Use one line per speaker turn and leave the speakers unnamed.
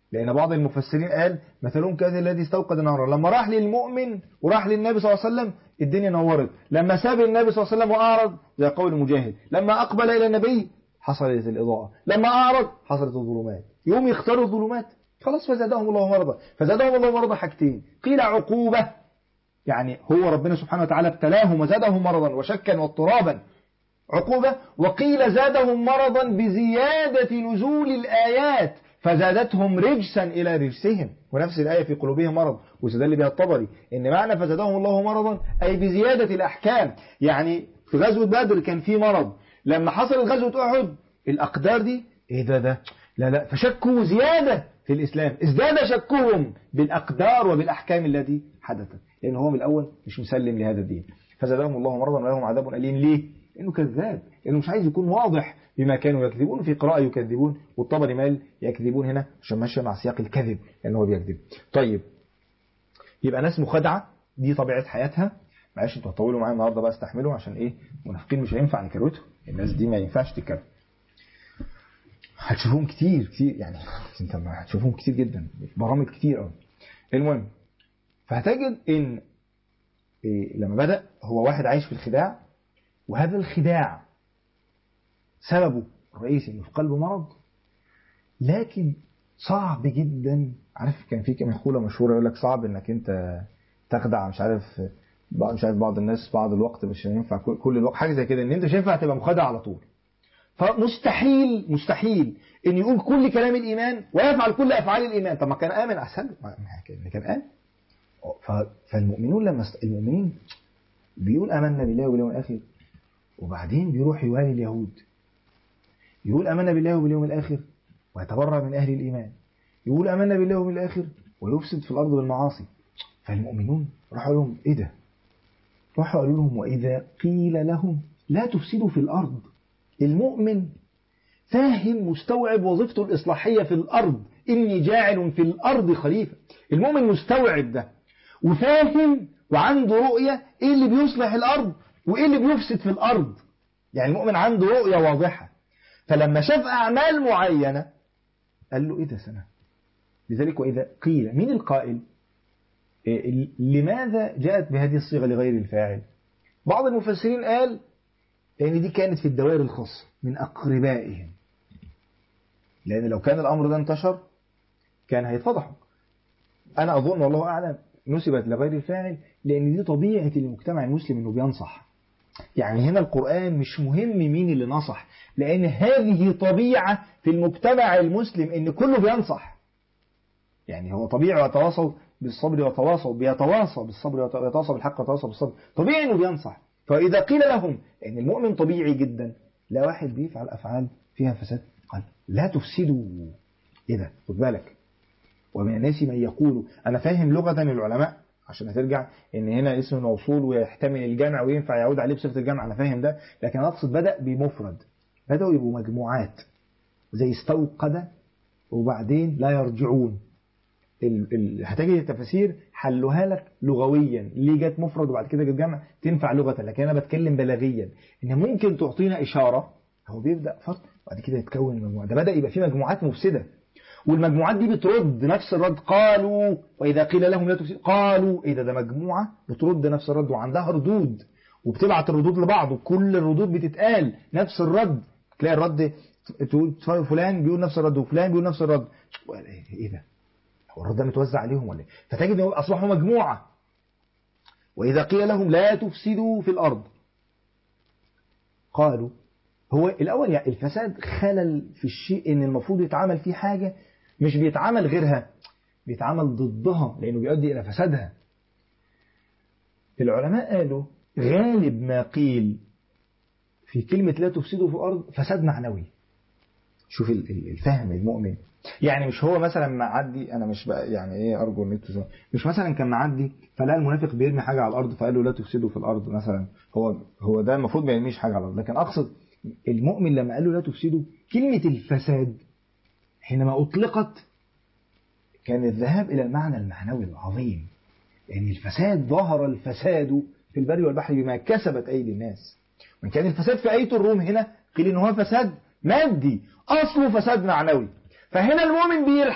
لأن بعض المفسرين قال مثلهم كهذا الذي استوقد نارا لما راح للمؤمن وراح للنبي صلى الله عليه وسلم الدنيا نورت لما ساب النبي صلى الله عليه وسلم وأعرض زي قول مجاهد لما أقبل إلى النبي حصلت الإضاءة لما أعرض حصلت الظلمات يوم يختاروا الظلمات خلاص فزادهم الله مرضا فزادهم الله مرضا حاجتين قيل عقوبة يعني هو ربنا سبحانه وتعالى ابتلاهم وزادهم مرضا وشكا واضطرابا عقوبة وقيل زادهم مرضا بزيادة نزول الآيات فزادتهم رجسا إلى رجسهم ونفس الآية في قلوبهم مرض واستدل بها الطبري إن معنى فزادهم الله مرضا أي بزيادة الأحكام يعني في غزوة بدر كان في مرض لما حصلت غزوة أحد الأقدار دي إيه ده ده لا لا فشكوا زيادة في الإسلام ازداد شكهم بالأقدار وبالأحكام التي حدثت لأن هو من الأول مش مسلم لهذا الدين فزادهم الله مرضا ولهم عذاب أليم ليه؟ لأنه كذاب لأنه مش عايز يكون واضح بما كانوا يكذبون في قراءة يكذبون والطبري مال يكذبون هنا عشان ماشي مع سياق الكذب لأن هو بيكذب طيب يبقى ناس مخادعة دي طبيعة حياتها معلش انتوا هتطولوا معايا النهارده بقى استحملوا عشان ايه منافقين مش هينفع نكروتهم الناس دي ما ينفعش تتكلم هتشوفوهم كتير كتير يعني انت ما هتشوفوهم كتير جدا برامج كتير قوي المهم فهتجد ان إيه لما بدأ هو واحد عايش في الخداع وهذا الخداع سببه الرئيسي انه في قلبه مرض لكن صعب جدا عارف كان في مقولة مشهورة يقول لك صعب انك انت تخدع مش عارف مش عارف بعض الناس بعض الوقت مش هينفع كل الوقت حاجة زي كده ان انت مش هينفع تبقى مخدع على طول فمستحيل مستحيل ان يقول كل كلام الايمان ويفعل كل افعال الايمان طب ما كان امن احسن ما كان امن فالمؤمنون لما است... المؤمنين بيقول امنا بالله واليوم الاخر وبعدين بيروح يوالي اليهود يقول امنا بالله وباليوم الاخر ويتبرع من اهل الايمان يقول امنا بالله واليوم الاخر ويفسد في الارض بالمعاصي فالمؤمنون راحوا لهم ايه ده راحوا قالوا لهم واذا قيل لهم لا تفسدوا في الارض المؤمن فاهم مستوعب وظيفته الإصلاحية في الأرض إني جاعل في الأرض خليفة المؤمن مستوعب ده وفاهم وعنده رؤية إيه اللي بيصلح الأرض وإيه اللي بيفسد في الأرض يعني المؤمن عنده رؤية واضحة فلما شاف أعمال معينة قال له إيه ده سنة لذلك وإذا قيل مين القائل إيه لماذا جاءت بهذه الصيغة لغير الفاعل بعض المفسرين قال لأن دي كانت في الدوائر الخاصة من أقربائهم لأن لو كان الأمر ده انتشر كان هيتفضحوا أنا أظن والله أعلم نسبت لغير الفاعل لأن دي طبيعة المجتمع المسلم أنه بينصح يعني هنا القرآن مش مهم مين اللي نصح لأن هذه طبيعة في المجتمع المسلم أن كله بينصح يعني هو طبيعي ويتواصوا بالصبر وتواصوا بيتواصى بالصبر ويتواصى بالحق ويتواصى بالصبر طبيعي أنه بينصح فإذا قيل لهم إن المؤمن طبيعي جدا لا واحد بيفعل أفعال فيها فساد قال لا تفسدوا إيه ده خد بالك ومن الناس من يقول أنا فاهم لغة العلماء عشان هترجع إن هنا اسم موصول ويحتمل الجمع وينفع يعود عليه بصفة الجمع أنا فاهم ده لكن أنا أقصد بدأ بمفرد بدأوا يبقوا مجموعات زي استوقد وبعدين لا يرجعون ال... ال... هتجد التفاسير حلوها لك لغويا ليه جت مفرد وبعد كده جت جمع تنفع لغة لكن أنا بتكلم بلاغيا إن ممكن تعطينا إشارة هو بيبدأ فصل وبعد كده يتكون المجموعة ده بدأ يبقى في مجموعات مفسدة والمجموعات دي بترد نفس الرد قالوا وإذا قيل لهم لا تفسدوا قالوا إيه ده ده مجموعة بترد نفس الرد وعندها ردود وبتبعت الردود لبعض وكل الردود بتتقال نفس الرد تلاقي الرد تقول فلان بيقول نفس الرد وفلان بيقول نفس الرد ايه ده هو الرد ده متوزع عليهم ولا ايه فتجد ان اصبحوا مجموعه واذا قيل لهم لا تفسدوا في الارض قالوا هو الاول يعني الفساد خلل في الشيء ان المفروض يتعمل فيه حاجه مش بيتعمل غيرها بيتعمل ضدها لانه بيؤدي الى فسادها العلماء قالوا غالب ما قيل في كلمة لا تفسدوا في الأرض فساد معنوي شوف الفهم المؤمن يعني مش هو مثلا معدي انا مش بقى يعني ايه ارجو ان انتوا مش مثلا كان معدي فلقى المنافق بيرمي حاجه على الارض فقال له لا تفسدوا في الارض مثلا هو هو ده المفروض ما يرميش حاجه على الارض لكن اقصد المؤمن لما قال له لا تفسدوا كلمه الفساد حينما اطلقت كان الذهاب الى المعنى المعنوي العظيم يعني الفساد ظهر الفساد في البر والبحر بما كسبت ايدي الناس وان كان الفساد في ايه الروم هنا قيل ان هو فساد مادي اصله فساد معنوي فهنا المؤمن بيلحق